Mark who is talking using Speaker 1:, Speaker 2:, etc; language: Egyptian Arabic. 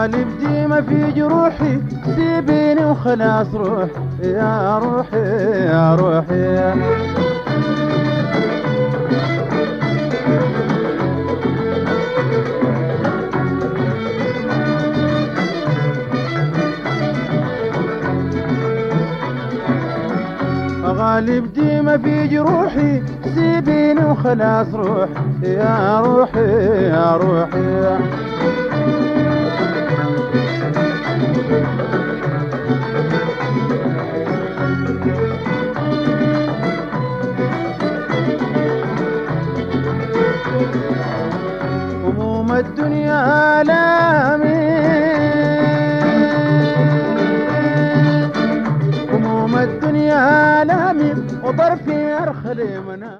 Speaker 1: غالب ديما في جروحي سيبيني وخلاص روح يا روحي يا روحي غالب ديما في جروحي سيبيني وخلاص روح يا روحي يا روحي هموم الدنيا آلامي هموم الدنيا آلامي وطرفي أرخلي منام